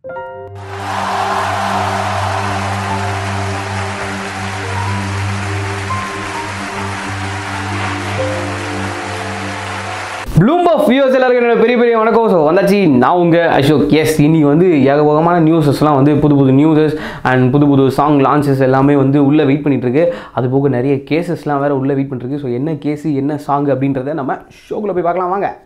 Bloomberg views எல்லாருக்கும் என்னோட பெரிய பெரிய வணக்கம் ஸோ வந்தாச்சு நான் உங்கள் அசோக் எஸ் இன்னைக்கு வந்து ஏகபோகமான நியூஸஸ்லாம் வந்து புது புது நியூஸஸ் அண்ட் புது புது சாங் லான்ச்சஸ் எல்லாமே வந்து உள்ளே வெயிட் பண்ணிட்டு இருக்கு அது போக நிறைய கேசஸ்லாம் வேறு உள்ளே வெயிட் பண்ணிருக்கு ஸோ என்ன கேஸு என்ன சாங் அப்படின்றத நம்ம ஷோக்குள்ளே போய் பார்க்கலாம் வாங்க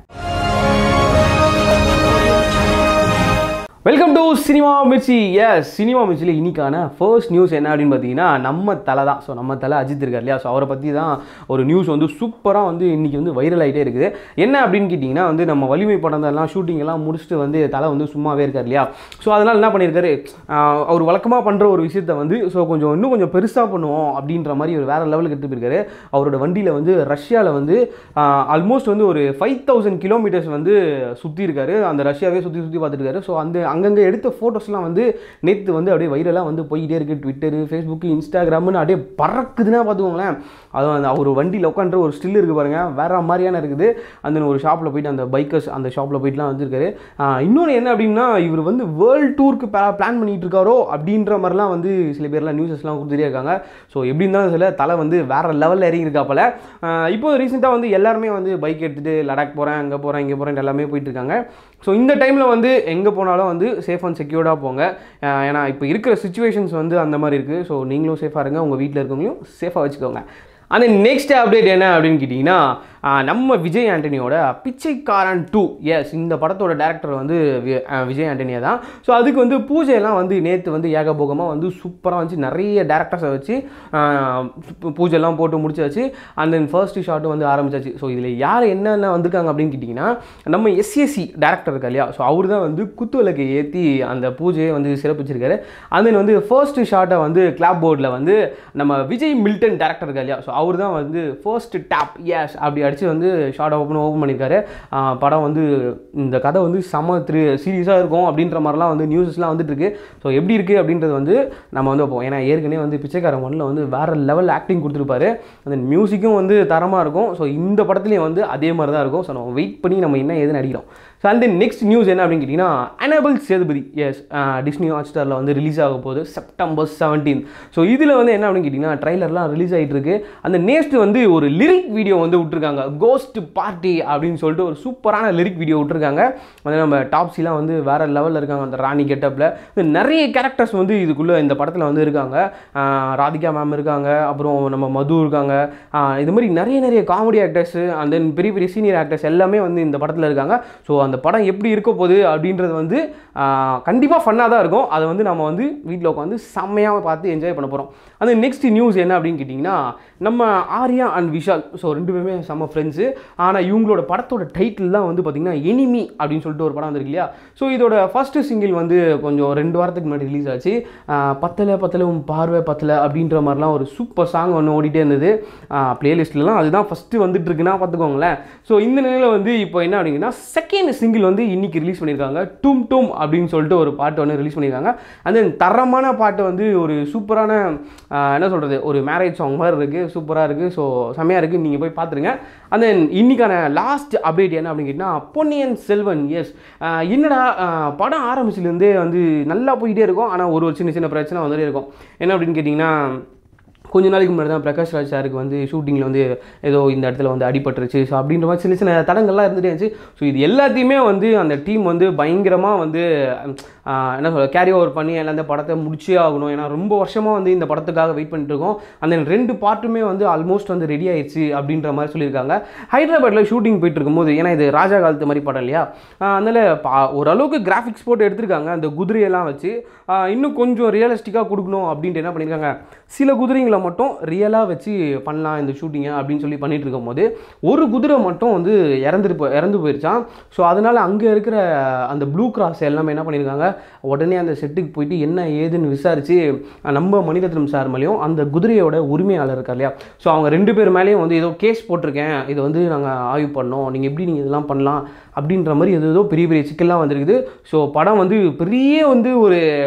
welcome to cinema Mirchi yes cinema மிர்ச்சியில் இன்னைக்கான ஃபர்ஸ்ட் நியூஸ் என்ன அப்படின்னு பார்த்தீங்கன்னா நம்ம தலை தான் ஸோ நம்ம தலை அஜித் இருக்கார் இல்லையா ஸோ அவரை பற்றி தான் ஒரு நியூஸ் வந்து சூப்பராக வந்து இன்றைக்கி வந்து வைரல் ஆகிட்டே இருக்குது என்ன அப்படின்னு கேட்டிங்கன்னா வந்து நம்ம வலிமை படம் எல்லாம் ஷூட்டிங் எல்லாம் முடிச்சுட்டு வந்து தலை வந்து சும்மாவே இருக்கார் இல்லையா ஸோ அதனால் என்ன பண்ணியிருக்காரு ஆஹ் அவர் வழக்கமாக பண்ணுற ஒரு விஷயத்தை வந்து ஸோ கொஞ்சம் இன்னும் கொஞ்சம் பெருசாக பண்ணுவோம் அப்படின்ற மாதிரி ஒரு வேறு லெவலுக்கு எடுத்து போயிருக்காரு அவரோட வண்டியில் வந்து ரஷ்யாவில் வந்து ஆல்மோஸ்ட் வந்து ஒரு ஃபைவ் தௌசண்ட் கிலோமீட்டர்ஸ் வந்து சுற்றி இருக்காரு அந்த ரஷ்யாவே சுற்றி சுற்றி பார்த்துட்டு இருக்காரு ஸோ அந்த அங்கங்கே எடுத்த ஃபோட்டோஸ்லாம் வந்து நேற்று வந்து அப்படியே வைரலாக வந்து போயிட்டே இருக்குது ட்விட்டரு ஃபேஸ்புக்கு இன்ஸ்டாகிராம்னு அப்படியே பறக்குதுன்னா பார்த்துக்கோங்களேன் அதுவும் அந்த அவர் வண்டியில் உட்காந்துற ஒரு ஸ்டில் இருக்குது பாருங்கள் வேற மாதிரியான இருக்குது அந்த ஒரு ஷாப்பில் போயிட்டு அந்த பைக்கர்ஸ் அந்த ஷாப்பில் போயிட்டுலாம் வந்திருக்காரு ஆஹ் இன்னொன்று என்ன அப்படின்னா இவர் வந்து வேர்ல்டு டூருக்கு பிளான் பண்ணிட்டு இருக்காரோ அப்படின்ற மாதிரிலாம் வந்து சில பேர்லாம் நியூஸஸ்லாம் கொடுத்துட்டே இருக்காங்க ஸோ எப்படி இருந்தாலும் சில தலை வந்து வேற லெவலில் இறங்கியிருக்காப்பல ஆஹ் இப்போ ரீசெண்டாக வந்து எல்லாருமே வந்து பைக் எடுத்துகிட்டு லடாக் போகிறேன் அங்கே போகிறேன் இங்கே போகிறேன் எல்லாமே போயிட்டு இருக்காங்க ஸோ இந்த டைமில் வந்து எங்கே போனாலும் வந்து சேஃப் அண்ட் செக்யூர்டாக போங்க ஆஹ் ஏன்னா இப்போ இருக்கிற சுச்சுவேஷன்ஸ் வந்து அந்த மாதிரி இருக்குது ஸோ நீங்களும் சேஃபாக இருங்க உங்கள் வீட்டில் இருக்கவங்களையும் சேஃபாக வச்சுக்கோங்க அந்த நெக்ஸ்ட் அப்டேட் என்ன அப்படின்னு கேட்டிங்கன்னா ஆஹ் நம்ம விஜய் ஆண்டனியோட பிச்சைக்காரன் டூ எஸ் இந்த படத்தோட டேரக்டர் வந்து வி- ஆஹ் விஜய் ஆண்டனியா தான் ஸோ அதுக்கு வந்து பூஜையெல்லாம் வந்து நேற்று வந்து ஏகபோகமாக வந்து சூப்பராக வந்து நிறைய டேரக்டர்ஸை வச்சு ஆஹ் பூ- பூஜைலாம் போட்டு முடிச்சாச்சு அண்ட் தென் ஃபர்ஸ்ட் ஷாட்டும் வந்து ஆரம்பிச்சாச்சு ஸோ இதில் யார் என்னென்ன வந்திருக்காங்க அப்படின்னு கேட்டிங்கன்னா நம்ம எஸ்எஸ்சி டேரக்டர் இருக்கா இல்லையா ஸோ அவர் தான் வந்து குத்து விளக்கை ஏற்றி அந்த பூஜையை வந்து சிறப்பிச்சிருக்காரு அண்ட் தென் வந்து ஃபர்ஸ்ட் ஷாட்டை வந்து கிளாப் போர்டில் வந்து நம்ம விஜய் மில்டன் டேரக்டர் இருக்கா இல்லையா ஸோ அவர் தான் வந்து ஃபர்ஸ்ட் டேப் எஸ் அப்படி அடித்து வந்து ஷார்ட் ஓப்பன் ஓப்பன் பண்ணியிருக்காரு ஆஹ் படம் வந்து இந்த கதை வந்து செம த்ரீ சீரியஸாக இருக்கும் அப்படின்ற மாதிரிலாம் வந்து நியூஸஸ்லாம் வந்துட்டு இருக்கு ஸோ எப்படி இருக்குது அப்படின்றது வந்து நம்ம வந்து வைப்போம் ஏன்னா ஏற்கனவே வந்து பிச்சைக்காரன் ஒன்றில் வந்து வேறு லெவல் ஆக்டிங் கொடுத்துருப்பாரு அந்த மியூசிக்கும் வந்து தரமாக இருக்கும் ஸோ இந்த படத்துலேயும் வந்து அதே மாதிரி தான் இருக்கும் ஸோ நம்ம வெயிட் பண்ணி நம்ம என்ன ஏதுன்னு அடிக்கிறோம் ஸோ அந்த நெக்ஸ்ட் நியூஸ் என்ன அப்படின்னு கேட்டிங்கன்னா அனபிள் சேதுபதி எஸ் டிஸ்னி ஹாட் ஸ்டாரில் வந்து ரிலீஸ் ஆக போகுது செப்டம்பர் செவன்டீன் ஸோ இதில் வந்து என்ன அப்படின்னு கேட்டிங்கன்னா ட்ரைலர்லாம் ரிலீஸ் ஆகிட்டு இருக்கு அந்த நேஸ்ட் வந்து ஒரு லிரிக் வீடியோ வந்து விட்டுருக்காங்க கோஸ்ட் பார்ட்டி அப்படின்னு சொல்லிட்டு ஒரு சூப்பரான லிரிக் வீடியோ விட்டுருக்காங்க வந்து நம்ம டாப்ஸிலாம் வந்து வேற லெவலில் இருக்காங்க அந்த ராணி கெட்டப்பில் நிறைய கேரக்டர்ஸ் வந்து இதுக்குள்ளே இந்த படத்தில் வந்து இருக்காங்க ஆஹ் ராதிகா மேம் இருக்காங்க அப்புறம் நம்ம மது இருக்காங்க ஆஹ் இது மாதிரி நிறைய நிறைய காமெடி ஆக்டர்ஸ் அண்ட் தென் பெரிய பெரிய சீனியர் ஆக்டர்ஸ் எல்லாமே வந்து இந்த படத்தில் இருக்காங்க ஸோ அந்த படம் எப்படி இருக்க போகுது அப்படின்றது வந்து கண்டிப்பாக ஃபன்னாக தான் இருக்கும் அதை வந்து நம்ம வந்து வீட்டில் உட்காந்து செம்மையாக பார்த்து என்ஜாய் பண்ண போகிறோம் அந்த நெக்ஸ்ட் நியூஸ் என்ன அப்படின்னு கேட்டிங்கன்னா நம்ம ஆர்யா அண்ட் விஷால் ஸோ ரெண்டு பேருமே செம்ம ஃப்ரெண்ட்ஸு ஆனால் இவங்களோட படத்தோட டைட்டில் தான் வந்து பார்த்திங்கன்னா எனிமி அப்படின்னு சொல்லிட்டு ஒரு படம் வந்திருக்கு இல்லையா ஸோ இதோட ஃபஸ்ட்டு சிங்கிள் வந்து கொஞ்சம் ரெண்டு வாரத்துக்கு முன்னாடி ரிலீஸ் ஆச்சு ஆஹ் பத்தலை பத்தலை உன் பார்வை பத்தலை அப்படின்ற மாதிரிலாம் ஒரு சூப்பர் சாங் ஒன்று ஓடிட்டே இருந்தது பிளேலிஸ்ட்லலாம் அதுதான் ஃபஸ்ட்டு வந்துட்டு இருக்குன்னா பார்த்துக்கோங்களேன் ஸோ இந்த நிலையில் வந்து இப்போ என்ன அப்படிங்கன்னா செகண்ட் சிங்கிள் வந்து இன்னைக்கு ரிலீஸ் பண்ணியிருக்காங்க டும் டும் அப்படின்னு சொல்லிட்டு ஒரு பாட்டு ஒன்று ரிலீஸ் பண்ணியிருக்காங்க and then தரமான பாட்டு வந்து ஒரு சூப்பரான ஆஹ் என்ன சொல்கிறது ஒரு மேரேஜ் சாங் மாதிரி இருக்குது சூப்பராக இருக்குது ஸோ செம்மையாக இருக்குது நீங்கள் போய் பார்த்துருங்க and then இன்னைக்கான லாஸ்ட் அப்டேட் என்ன அப்படின்னு கேட்டிங்கன்னா பொன்னியின் செல்வன் எஸ் என்னடா ஆஹ் படம் ஆரம்பிச்சிலேருந்தே வந்து நல்லா போயிட்டே இருக்கும் ஆனால் ஒரு ஒரு சின்ன சின்ன பிரச்சனை வந்துட்டே இருக்கும் என்ன அப்படின்னு கேட்டிங்கன்னா கொஞ்ச நாளைக்கு முன்னாடி தான் பிரகாஷ் ராஜ் சாருக்கு வந்து ஷூட்டிங்கில் வந்து ஏதோ இந்த இடத்துல வந்து அடிபட்டுருச்சு ஸோ அப்படின்ற மாதிரி சின்ன சின்ன தடங்கள்லாம் இருந்துட்டே இருந்துச்சு ஸோ இது எல்லாத்தையுமே வந்து அந்த டீம் வந்து பயங்கரமாக வந்து ஆஹ், என்ன சொல்ல கேரி ஓவர் பண்ணி எல்லாம் இந்த படத்தை முடிச்சே ஆகணும் ஏன்னா ரொம்ப வருஷமாக வந்து இந்த படத்துக்காக வெயிட் பண்ணிட்டு இருக்கோம் அந்த ரெண்டு பார்ட்டுமே வந்து ஆல்மோஸ்ட் வந்து ரெடி ஆயிடுச்சு அப்படின்ற மாதிரி சொல்லியிருக்காங்க ஹைதராபாத்தில் ஷூட்டிங் போயிட்டு இருக்கும்போது ஏன்னா இது ராஜா காலத்து மாதிரி படம் இல்லையா ஆஹ், அதனால பா- ஓரளவுக்கு கிராஃபிக்ஸ் போட்டு எடுத்திருக்காங்க அந்த குதிரையெல்லாம் வச்சு ஆஹ், இன்னும் கொஞ்சம் ரியலிஸ்டிக்காக கொடுக்கணும் அப்படின்ட்டு என்ன பண்ணியிருக்காங்க சில குதிரைங்களை மட்டும் ரியலாக வச்சு பண்ணலாம் இந்த ஷூட்டிங்கை அப்படின்னு சொல்லி பண்ணிட்டு இருக்கும்போது ஒரு குதிரை மட்டும் வந்து இறந்துட்டு போ இறந்து போயிருச்சான் ஸோ அதனால் அங்கே இருக்கிற அந்த ப்ளூ கிராஸ் எல்லாமே என்ன பண்ணியிருக்காங்க உடனே அந்த செட்டுக்கு போயிட்டு என்ன ஏதுன்னு விசாரித்து நம்ம மணிரத்னம் சார் மேலேயும் அந்த குதிரையோட உரிமையாளர் இருக்கார் இல்லையா ஸோ அவங்க ரெண்டு பேர் மேலேயும் வந்து ஏதோ கேஸ் போட்டிருக்கேன் இதை வந்து நாங்கள் ஆய்வு பண்ணோம் நீங்கள் எப்படி நீங்கள் இதெல்லாம் பண்ணலாம் அப்படின்ற மாதிரி ஏதோ ஏதோ பெரிய பெரிய சிக்கல்லாம் வந்திருக்குது ஸோ படம் வந்து பெரிய வந்து ஒரு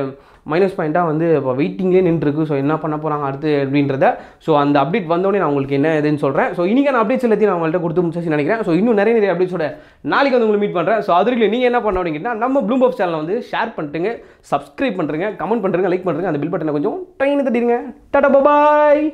மைனஸ் பாயிண்ட்டாக வந்து இப்போ வெயிட்டிங்லேயே நின்றுருக்கு ஸோ என்ன பண்ண போகிறாங்க அடுத்து அப்படின்றத ஸோ அந்த அப்டேட் வந்தோடனே நான் உங்களுக்கு என்ன இதுன்னு சொல்கிறேன் ஸோ இன்றைக்கான அப்டேட்ஸ் எல்லாத்தையும் நான் உங்கள்கிட்ட கொடுத்து முடிச்சு நினைக்கிறேன் ஸோ இன்னும் நிறைய நிறைய அப்டேட்ஸோட நாளைக்கு வந்து உங்களை மீட் பண்ணுறேன் ஸோ அதுக்கு நீங்கள் என்ன பண்ண அப்படிங்கன்னா நம்ம ப்ளூம்பப் சேனலை வந்து ஷேர் பண்ணிட்டுங்க சப்ஸ்கிரைப் பண்ணுறேங்க கமெண்ட் பண்ணுறேங்க லைக் பண்ணுறேங்க அந்த பில் பட்டனை கொஞ்சம் ட்ரெயின் தட்டிடுங்க டாடா பாய்